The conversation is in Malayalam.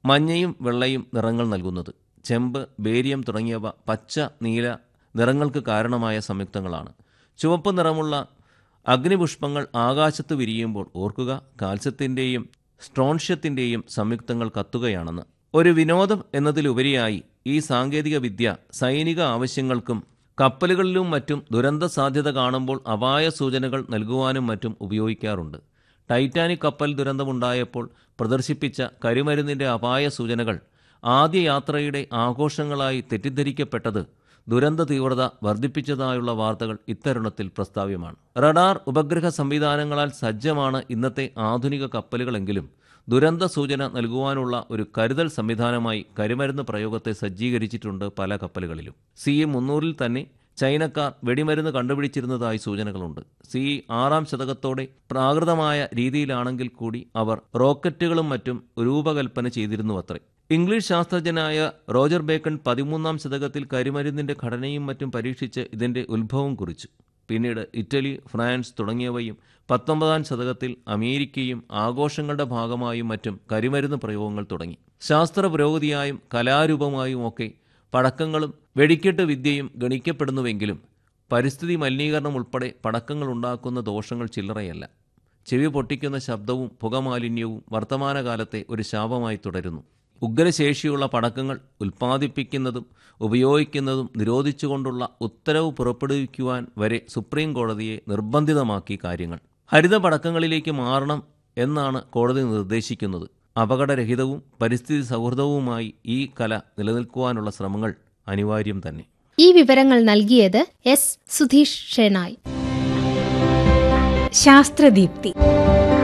മഞ്ഞയും വെള്ളയും നിറങ്ങൾ നൽകുന്നത് ചെമ്പ് ബേരിയം തുടങ്ങിയവ പച്ച നീല നിറങ്ങൾക്ക് കാരണമായ സംയുക്തങ്ങളാണ് ചുവപ്പ് നിറമുള്ള അഗ്നിപുഷ്പങ്ങൾ ആകാശത്ത് വിരിയുമ്പോൾ ഓർക്കുക കാൽസ്യത്തിൻ്റെയും സ്ട്രോൺഷ്യത്തിൻ്റെയും സംയുക്തങ്ങൾ കത്തുകയാണെന്ന് ഒരു വിനോദം എന്നതിലുപരിയായി ഈ സാങ്കേതിക വിദ്യ സൈനിക ആവശ്യങ്ങൾക്കും കപ്പലുകളിലും മറ്റും ദുരന്ത സാധ്യത കാണുമ്പോൾ അപായ സൂചനകൾ നൽകുവാനും മറ്റും ഉപയോഗിക്കാറുണ്ട് ടൈറ്റാനിക് കപ്പൽ ദുരന്തമുണ്ടായപ്പോൾ പ്രദർശിപ്പിച്ച കരിമരുന്നിൻ്റെ അപായ സൂചനകൾ ആദ്യ യാത്രയുടെ ആഘോഷങ്ങളായി തെറ്റിദ്ധരിക്കപ്പെട്ടത് ദുരന്ത തീവ്രത വർദ്ധിപ്പിച്ചതായുള്ള വാർത്തകൾ ഇത്തരുണത്തിൽ പ്രസ്താവ്യമാണ് റഡാർ ഉപഗ്രഹ സംവിധാനങ്ങളാൽ സജ്ജമാണ് ഇന്നത്തെ ആധുനിക കപ്പലുകളെങ്കിലും ദുരന്ത സൂചന നൽകുവാനുള്ള ഒരു കരുതൽ സംവിധാനമായി കരിമരുന്ന് പ്രയോഗത്തെ സജ്ജീകരിച്ചിട്ടുണ്ട് പല കപ്പലുകളിലും സി മുന്നൂറിൽ തന്നെ ചൈനക്കാർ വെടിമരുന്ന് കണ്ടുപിടിച്ചിരുന്നതായി സൂചനകളുണ്ട് സി ആറാം ശതകത്തോടെ പ്രാകൃതമായ രീതിയിലാണെങ്കിൽ കൂടി അവർ റോക്കറ്റുകളും മറ്റും രൂപകൽപ്പന ചെയ്തിരുന്നുവത്രേ ഇംഗ്ലീഷ് ശാസ്ത്രജ്ഞനായ റോജർ ബേക്കൺ പതിമൂന്നാം ശതകത്തിൽ കരിമരുന്നിന്റെ ഘടനയും മറ്റും പരീക്ഷിച്ച് ഇതിന്റെ ഉത്ഭവം കുറിച്ചു പിന്നീട് ഇറ്റലി ഫ്രാൻസ് തുടങ്ങിയവയും പത്തൊമ്പതാം ശതകത്തിൽ അമേരിക്കയും ആഘോഷങ്ങളുടെ ഭാഗമായും മറ്റും കരിമരുന്ന് പ്രയോഗങ്ങൾ തുടങ്ങി ശാസ്ത്ര പുരോഗതിയായും കലാരൂപമായും ഒക്കെ പടക്കങ്ങളും വെടിക്കെട്ട് വിദ്യയും ഗണിക്കപ്പെടുന്നുവെങ്കിലും പരിസ്ഥിതി മലിനീകരണം ഉൾപ്പെടെ പടക്കങ്ങൾ ഉണ്ടാക്കുന്ന ദോഷങ്ങൾ ചില്ലറയല്ല ചെവി പൊട്ടിക്കുന്ന ശബ്ദവും പുകമാലിന്യവും വർത്തമാനകാലത്തെ ഒരു ശാപമായി തുടരുന്നു ഉഗ്രശേഷിയുള്ള പടക്കങ്ങൾ ഉൽപ്പാദിപ്പിക്കുന്നതും ഉപയോഗിക്കുന്നതും നിരോധിച്ചുകൊണ്ടുള്ള ഉത്തരവ് പുറപ്പെടുവിക്കുവാൻ വരെ സുപ്രീം കോടതിയെ നിർബന്ധിതമാക്കി കാര്യങ്ങൾ ഹരിത പടക്കങ്ങളിലേക്ക് മാറണം എന്നാണ് കോടതി നിർദ്ദേശിക്കുന്നത് അപകടരഹിതവും പരിസ്ഥിതി സൗഹൃദവുമായി ഈ കല നിലനിൽക്കുവാനുള്ള ശ്രമങ്ങൾ അനിവാര്യം തന്നെ ഈ വിവരങ്ങൾ നൽകിയത് എസ് സുധീഷ് ഷെനായ് ശാസ്ത്രദീപ്തി